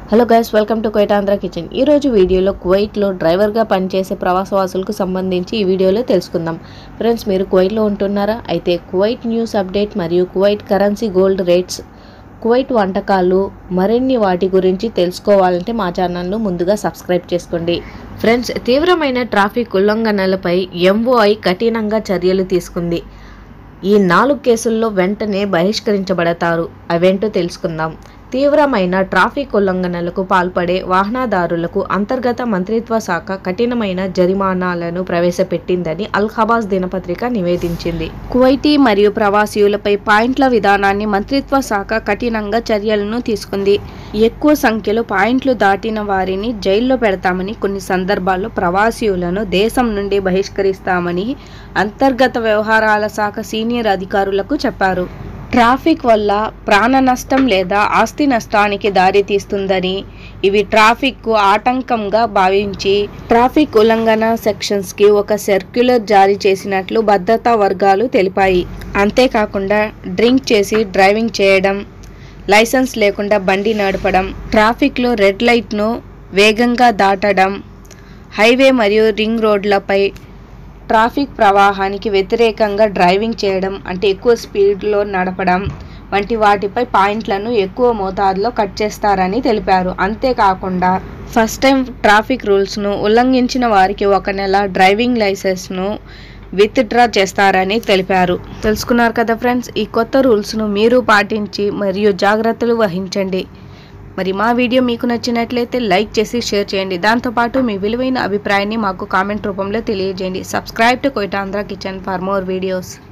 hello guys welcome to Kuwait Andhra kitchen ఈ రోజు వీడియోలో కువైట్లో డ్రైవర్గా పనిచేసే ప్రవాసవాసులకు సంబంధించి ఈ వీడియోలో తెలుసుకుందాం ఫ్రెండ్స్ మీరు కువైట్లో ఉంటున్నారా అయితే కువైట్ న్యూస్ అప్డేట్ మరియు Kuwait currency gold rates Kuwait వంటకాలు మరిన్ని వాటి గురించి తెలుసుకోవాలంటే మా ఛానల్ను ముందుగా సబ్స్క్రైబ్ చేసుకోండి ఫ్రెండ్స్ తీవ్రమైన ట్రాఫిక్ ఉల్లంఘనలపై ఎంఓఐ కఠినంగా చర్యలు తీసుకుంది ఈ నాలుగు కేసుల్లో వెంటనే బహిష్కరించబడతారు అవేంటో తెలుసుకుందాం తీవ్రమైన ట్రాఫిక్ ఉల్లంఘనలకు పాల్పడే వాహనదారులకు అంతర్గత మంత్రిత్వ శాఖ కఠినమైన జరిమానాలను ప్రవేశపెట్టిందని అల్ ఖబాస్ దినపత్రిక నివేదించింది కువైటీ మరియు ప్రవాసీయులపై పాయింట్ల విధానాన్ని మంత్రిత్వ శాఖ కఠినంగా చర్యలను తీసుకుంది ఎక్కువ సంఖ్యలో పాయింట్లు దాటిన వారిని జైల్లో పెడతామని కొన్ని సందర్భాల్లో ప్రవాసీయులను దేశం నుండి బహిష్కరిస్తామని అంతర్గత వ్యవహారాల శాఖ సీనియర్ అధికారులకు చెప్పారు ట్రాఫిక్ వల్ల ప్రాణ నష్టం లేదా ఆస్తి నష్టానికి దారితీస్తుందని ఇవి ట్రాఫిక్కు ఆటంకంగా భావించి ట్రాఫిక్ ఉల్లంఘన సెక్షన్స్కి ఒక సర్క్యులర్ జారీ చేసినట్లు భద్రతా వర్గాలు తెలిపాయి అంతేకాకుండా డ్రింక్ చేసి డ్రైవింగ్ చేయడం లైసెన్స్ లేకుండా బండి నడపడం ట్రాఫిక్లో రెడ్ లైట్ను వేగంగా దాటడం హైవే మరియు రింగ్ రోడ్లపై ట్రాఫిక్ ప్రవాహానికి వ్యతిరేకంగా డ్రైవింగ్ చేయడం అంటే ఎక్కువ స్పీడ్లో నడపడం వంటి వాటిపై పాయింట్లను ఎక్కువ మోతాదులో కట్ చేస్తారని తెలిపారు అంతేకాకుండా ఫస్ట్ టైం ట్రాఫిక్ రూల్స్ను ఉల్లంఘించిన వారికి ఒక నెల డ్రైవింగ్ లైసెన్స్ను విత్డ్రా చేస్తారని తెలిపారు తెలుసుకున్నారు కదా ఫ్రెండ్స్ ఈ కొత్త రూల్స్ను మీరు పాటించి మరియు జాగ్రత్తలు వహించండి మరి మా వీడియో మీకు నచ్చినట్లయితే లైక్ చేసి షేర్ చేయండి దాంతోపాటు మీ విలువైన అభిప్రాయాన్ని మాకు కామెంట్ రూపంలో తెలియజేయండి సబ్స్క్రైబ్ టు కోయిటాంధ్ర కిచెన్ ఫర్ మోర్ వీడియోస్